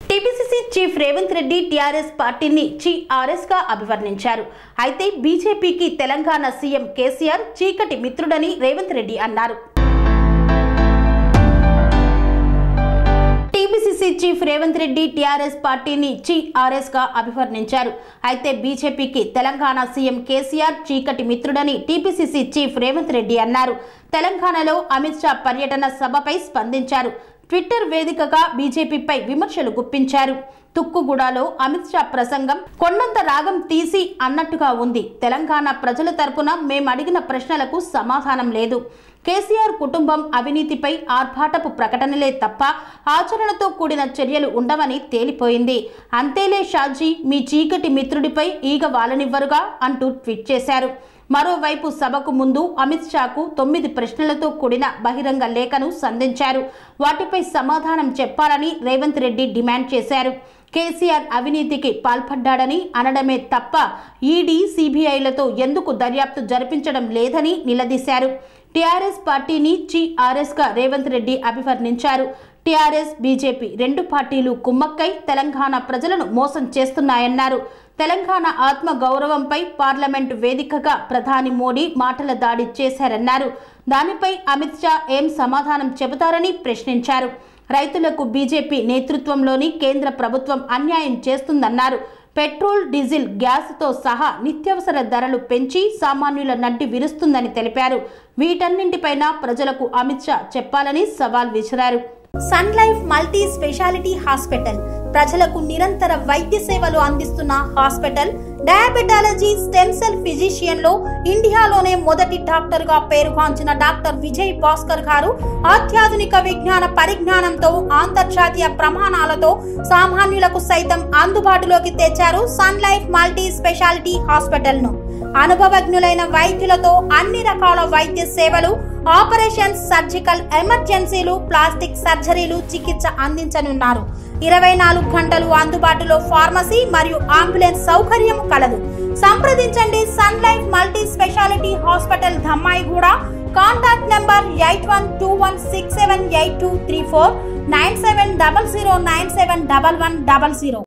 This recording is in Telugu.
TPCC chief Revanth Reddy TRS పార్టీని టీఆర్ఎస్ గా అభివర్ణించారు అయితే బీజేపీకి తెలంగాణ సీఎం కేసీఆర్ చీకటి మిత్రుడని రేవంత్ రెడ్డి అన్నారు TPCC chief Revanth Reddy TRS పార్టీని టీఆర్ఎస్ గా అభివర్ణించారు అయితే బీజేపీకి తెలంగాణ సీఎం కేసీఆర్ చీకటి మిత్రుడని టీపీసీసీ చీఫ్ రేవంత్ రెడ్డి అన్నారు తెలంగాణలో అమిత్ షా పర్యటన సభపై స్పందించారు ట్విట్టర్ వేదికగా బీజేపీపై విమర్శలు గుప్పించారు తుక్కుగూడలో అమిత్ షా ప్రసంగం కొండంత రాగం తీసి అన్నట్టుగా ఉంది తెలంగాణ ప్రజల తరపున మేమడిగిన ప్రశ్నలకు సమాధానం లేదు కేసీఆర్ కుటుంబం అవినీతిపై ఆర్భాటపు ప్రకటనలే తప్ప ఆచరణతో కూడిన చర్యలు ఉండవని తేలిపోయింది అంతేలే షాజీ మీ చీకటి మిత్రుడిపై ఈగ వాలనివ్వరుగా అంటూ ట్వీట్ చేశారు మరోవైపు సభకు ముందు అమిత్ షాకు తొమ్మిది ప్రశ్నలతో కూడిన బహిరంగ లేఖను సంధించారు వాటిపై సమాధానం చెప్పాలని రేవంత్ రెడ్డి డిమాండ్ చేశారు కేసీఆర్ అవినీతికి పాల్పడ్డాడని అనడమే తప్ప ఈడీ సిబిఐలతో ఎందుకు దర్యాప్తు జరిపించడం లేదని నిలదీశారు టీఆర్ఎస్ పార్టీని టీఆర్ఎస్ గా రేవంత్ రెడ్డి అభివర్ణించారు టీఆర్ఎస్ బీజేపీ రెండు పార్టీలు కుమ్మక్కై తెలంగాణ ప్రజలను మోసం చేస్తున్నాయన్నారు తెలంగాణ ఆత్మ గౌరవంపై పార్లమెంటు వేదికగా ప్రధాని మోడీ మాటల దాడి చేశారన్నారు దానిపై అమిత్ షా ఏం సమాధానం చెబుతారని ప్రశ్నించారు రైతులకు బీజేపీ నేతృత్వంలోని కేంద్ర ప్రభుత్వం అన్యాయం చేస్తుందన్నారు పెట్రోల్ డీజిల్ గ్యాస్తో సహా నిత్యావసర ధరలు పెంచి సామాన్యుల నడ్డి విరుస్తుందని తెలిపారు వీటన్నింటిపైన ప్రజలకు అమిత్ షా చెప్పాలని సవాల్ విసిరారు sun life multi speciality hospital ప్రజలకు నిరంతర వైద్య సేవలు అందిస్తున్న hospital diabetology stem cell physician లో ఇండియాలోనే మొదటి డాక్టర్ గా పేరుగాంచిన డాక్టర్ విజయ్ భాస్కర్ గారు అత్యాధునిక విజ్ఞాన పరిజ్ఞానంతో అంతర్జాతీయ ప్రమాణాలతో సామాన్యులకు సైతం అందుబాటులోకి తెచ్చారు sun life multi speciality hospital ను అనుభవజ్ఞులైన వైద్యులతో అన్ని రకాల వైద్య సేవలు ఆపరేషన్స్ సర్జికల్ ఎమర్జెన్సీలు ప్లాస్టిక్ సర్జరీలు చికిత్స అందించనున్నారు ఇరవై నాలుగు గంటలు అందుబాటులో ఫార్మసీ మరియు అంబులెన్స్ సౌకర్యం కలదు సంప్రదించండి sun life multi speciality hospital Dammaiguda contact number eight one two one six seven eight two three four nine seven double zero nine seven double one double zero